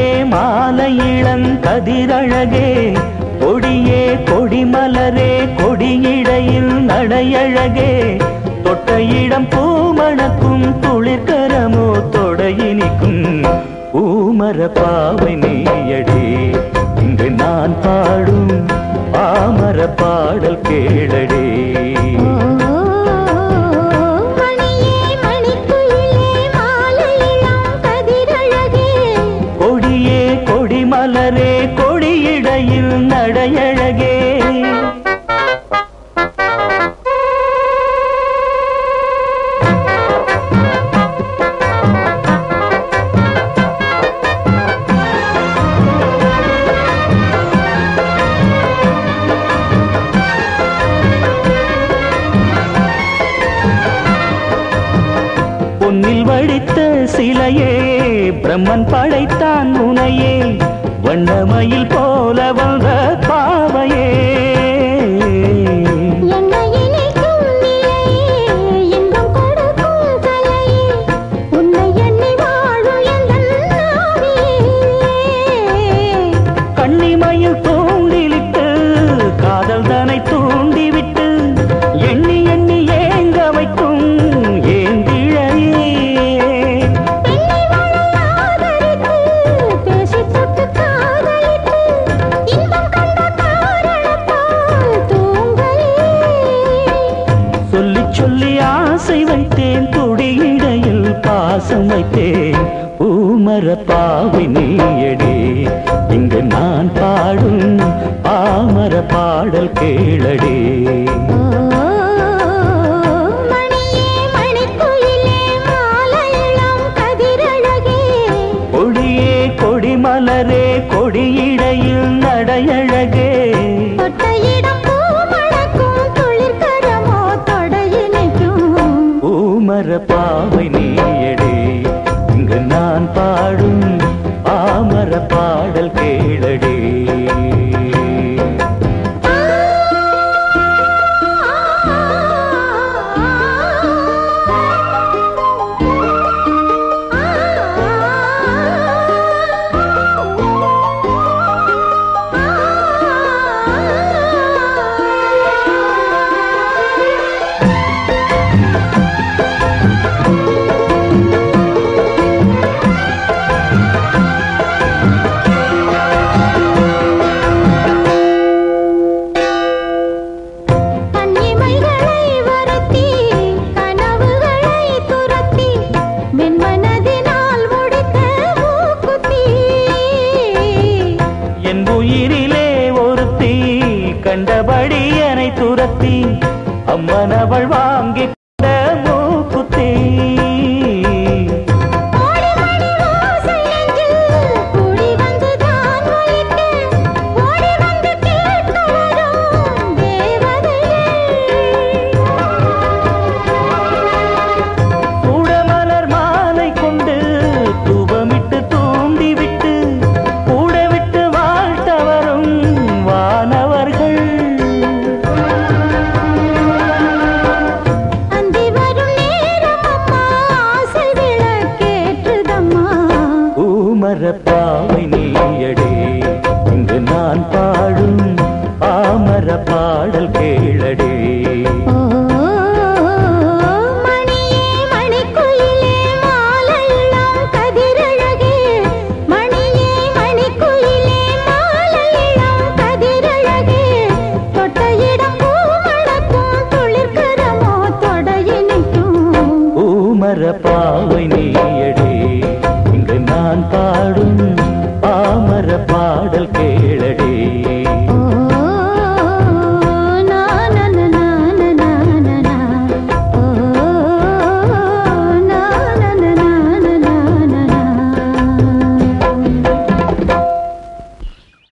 மாலை இளங்கதிரழகே கொடியே கொடிமலரே கொடியிடையில் நடையழகே தொட்ட இடம் பூமணக்கும் துளிர்கரமோ தொடையினிக்கும் பூமர பாவை நீயடே இங்கு நான் பாடும் பாமர பாடல் கேளடே மணியே மணிக்குயிலே மாலை இளம் கதிரழகே கொடியே கொடிமலரே கொடியிடையில் நடையழகே பொன்னில் வடித்த சிலையே பிரம்மன் படைத்தான் உனையே வண்ணமயில் போல வந்த பாவையே என்னை இணைக்கும் நிலையே இன்பம் கொடுக்கும் கலையே உன்னை எண்ணி வாழும் எந்தன் நாவியே கண்ணிமயில் தூண்டிலிட்டு காதல் தனை தூண்டிவிட்டு எண்ணி எண்ணி ஏங்க வைக்கும் ஏந்திழையே பெண்ணை வாழ ஆதரித்து பேசி தொட்டு காதலித்து இன்பம் கண்ட காரணத்தால் தூங்கலே சொல்லி சொல்லி ஆசை வைத்தேன் துடியிடையில் பாசம் வைத்தேன் பூமர பாவை நீயடே இங்கு நான் பாடும் பாமர பாடல் கேளடே மணியே மணிக்குயிலே மாலை இளம் கதிரழகே கொடியே கொடிமலரே கொடியிடையில் நடையழகே தொட்ட இடம் பூமணக்கும் துளிர்கரமோ தொடையினைக்கும் பூமர பாவை நீயடே இங்கு நான் பாடும் பாமர பாடல் கேளடே கண்ணிமைகளை வருத்தி கனவுகளை துரத்தி மென்மனதினால் முடித்த மூக்குத்தி என் உயிரிலே ஒருத்தி கண்டபடி என்னை துரத்தி அம்மன் அவள் வாங்கி கொண்ட மூக்குத்தி ஓடி மணி ஓசை நெஞ்சில் கூடி வந்து தான் ஒலிக்க ஓடி வந்து கேட்க வரும் தேவதையே கூடமலர் மாலை கொண்டு தூபமிட்டு தூண்டிவிட்டு கூட விட்டு வாழ்த்த வரும் வானவர்கள் அந்தி வரும் நேரம் அம்மா ஆசை விளக்கேற்றுதம்மா பூமர பாவை நீயடே இங்கு நான் பாடும் பாமர பாடல் கேள